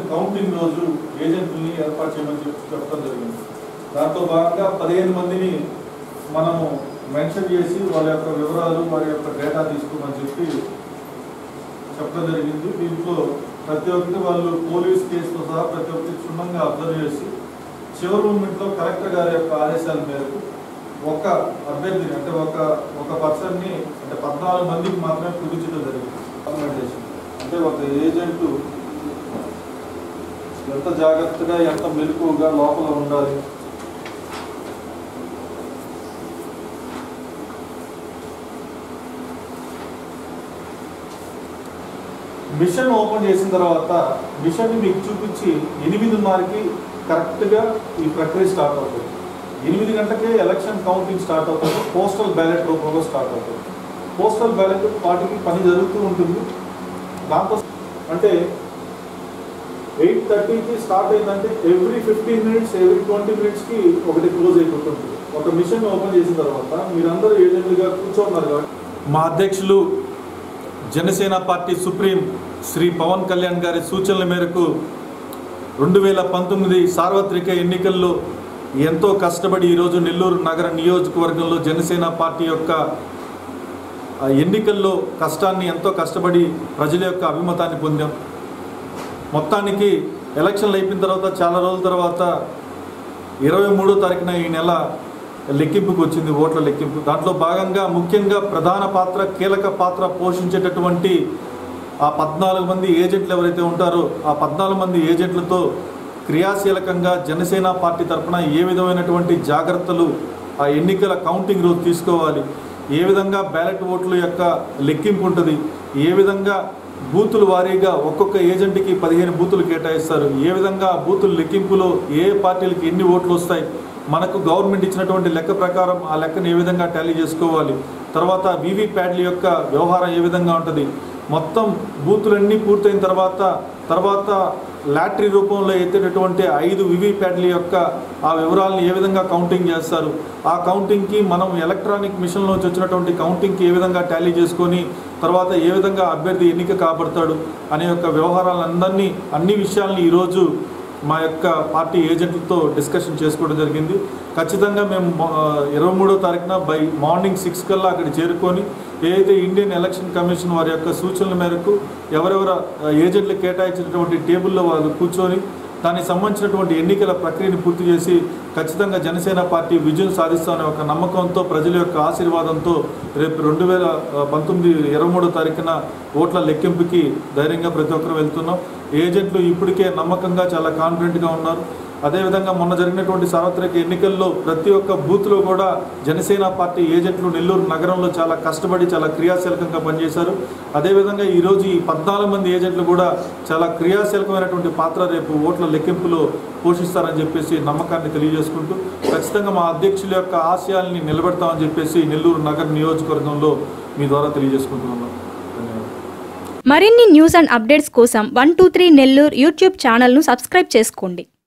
counting రోజు ఏజెంట్ని ఏర్పాటు చేయమని చెప్పి చెప్పడం జరిగింది దాంతో భాగంగా పదిహేను మందిని మనము మెన్షన్ చేసి వాళ్ళ యొక్క వివరాలు వారి యొక్క డేటా తీసుకోమని చెప్పి చెప్పడం జరిగింది దీంట్లో ప్రతి ఒక్కటి వాళ్ళు పోలీస్ కేసుతో సహా ప్రతి ఒక్కటి క్షుణ్ణంగా అబ్జర్వ్ చేసి చివరి మూమెంట్లో కలెక్టర్ గారి యొక్క ఆదేశాల మేరకు ఒక అభ్యర్థిని అంటే ఒక ఒక పర్సన్ని అంటే పద్నాలుగు మందికి మాత్రమే కుదించడం జరిగింది రికమెండేషన్ అంటే ఒక ఏజెంట్ ఎంత జాగ్రత్తగా ఎంత మెలకువగా లోపల ఉండాలి మిషన్ ఓపెన్ చేసిన తర్వాత మిషన్ మీకు చూపించి ఎనిమిదిన్నరకి కరెక్ట్గా ఈ ప్రక్రియ స్టార్ట్ అవుతుంది ఎనిమిది గంటకే ఎలక్షన్ కౌంటింగ్ స్టార్ట్ అవుతుంది పోస్టల్ బ్యాలెట్ రూపంలో స్టార్ట్ అవుతుంది పోస్టల్ బ్యాలెట్ వాటికి పని జరుగుతూ ఉంటుంది దాంతో అంటే ఎయిట్ థర్టీకి స్టార్ట్ అయిందంటే every fifteen minutes every twenty మినిట్స్కి ఒకటి క్లోజ్ అయిపోతుంది ఒక మిషన్ ఓపెన్ చేసిన తర్వాత మీరందరూ ఏజెంట్లుగా కూర్చోన్నారు కాబట్టి మా అధ్యక్షులు జనసేన పార్టీ సుప్రీం శ్రీ పవన్ కళ్యాణ్ గారి సూచనల మేరకు రెండు వేల పంతొమ్మిది సార్వత్రిక ఎన్నికల్లో ఎంతో కష్టపడి ఈరోజు నెల్లూరు నగర నియోజకవర్గంలో జనసేన పార్టీ యొక్క ఆ ఎన్నికల్లో కష్టాన్ని ఎంతో కష్టపడి ప్రజల యొక్క అభిమతాన్ని పొందాం మొత్తానికి ఎలక్షన్లు అయిపోయిన తర్వాత చాలా రోజుల తర్వాత ఇరవై మూడో తారీఖున ఈ నెల లెక్కింపుకి వచ్చింది ఓట్ల లెక్కింపు దాంట్లో భాగంగా ముఖ్యంగా ప్రధాన పాత్ర కీలక పాత్ర పోషించేటటువంటి ఆ పద్నాలుగు మంది ఏజెంట్లు ఎవరైతే ఉంటారో ఆ పద్నాలుగు మంది ఏజెంట్లతో క్రియాశీలకంగా జనసేన పార్టీ తరఫున ఏ విధమైనటువంటి జాగ్రత్తలు ఆ ఎన్నికల కౌంటింగ్ రోజు తీసుకోవాలి ఏ విధంగా బ్యాలెట్ ఓట్ల యొక్క లెక్కింపు ఉంటుంది ఏ విధంగా బూతుల వారీగా ఒక్కొక్క ఏజెంట్కి పదిహేను బూతులు కేటాయిస్తారు ఏ విధంగా ఆ బూతుల లెక్కింపులో ఏ పార్టీలకి ఎన్ని ఓట్లు వస్తాయి మనకు గవర్నమెంట్ ఇచ్చినటువంటి లెక్క ప్రకారం ఆ లెక్కను ఏ విధంగా టాలీ చేసుకోవాలి తర్వాత వివి ప్యాడ్ల యొక్క వ్యవహారం ఏ విధంగా ఉంటుంది మొత్తం బూతులన్నీ పూర్తయిన తర్వాత తర్వాత లాటరీ రూపంలో ఎత్తేటటువంటి ఐదు వివి ప్యాడ్ల యొక్క ఆ వివరాలను ఏ విధంగా కౌంటింగ్ చేస్తారు ఆ కౌంటింగ్కి మనం ఎలక్ట్రానిక్ మిషన్లోంచి వచ్చినటువంటి కౌంటింగ్కి ఏ విధంగా టాలీ చేసుకొని తర్వాత ఏ విధంగా అభ్యర్థి ఎన్నిక కాబడతాడు అనే యొక్క వ్యవహారాలందరినీ అన్ని విషయాల్ని ఈరోజు మా యొక్క పార్టీ ఏజెంట్లతో డిస్కషన్ చేసుకోవడం జరిగింది ఖచ్చితంగా మేము ఇరవై మూడో తారీఖున బై మార్నింగ్ సిక్స్ కల్లా అక్కడ చేరుకొని ఏదైతే ఇండియన్ ఎలక్షన్ కమిషన్ వారి యొక్క సూచనల మేరకు ఎవరెవరు ఏజెంట్లు కేటాయించినటువంటి టేబుల్లో వాళ్ళు కూర్చొని దానికి సంబంధించినటువంటి ఎన్నికల ప్రక్రియను పూర్తి చేసి ఖచ్చితంగా జనసేన పార్టీ విజయం సాధిస్తామనే ఒక నమ్మకంతో ప్రజల యొక్క ఆశీర్వాదంతో రేపు రెండు వేల పంతొమ్మిది ఇరవై మూడో తారీఖున ఓట్ల లెక్కింపుకి ధైర్యంగా ప్రతి ఒక్కరు వెళ్తున్నాం ఏజెంట్లు ఇప్పటికే నమ్మకంగా చాలా కాన్ఫిడెంట్గా ఉన్నారు అదేవిధంగా మొన్న జరిగినటువంటి సార్వత్రిక ఎన్నికల్లో ప్రతి ఒక్క బూత్లో కూడా జనసేన పార్టీ ఏజెంట్లు నెల్లూరు నగరంలో చాలా కష్టపడి చాలా క్రియాశీలకంగా పనిచేశారు అదేవిధంగా ఈరోజు ఈ పద్నాలుగు మంది ఏజెంట్లు కూడా చాలా క్రియాశీలకమైనటువంటి పాత్ర రేపు ఓట్ల లెక్కింపులో పోషిస్తారని చెప్పేసి నమ్మకాన్ని తెలియజేసుకుంటూ ఖచ్చితంగా మా అధ్యక్షుల యొక్క ఆశయాల్ని నిలబెడతామని చెప్పేసి నెల్లూరు నగర నియోజకవర్గంలో మీ ద్వారా తెలియజేసుకుంటున్నాను ధన్యవాదాలు మరిన్ని న్యూస్ అండ్ అప్డేట్స్ కోసం one two three Nellore YouTube ఛానల్ను సబ్స్క్రైబ్ చేసుకోండి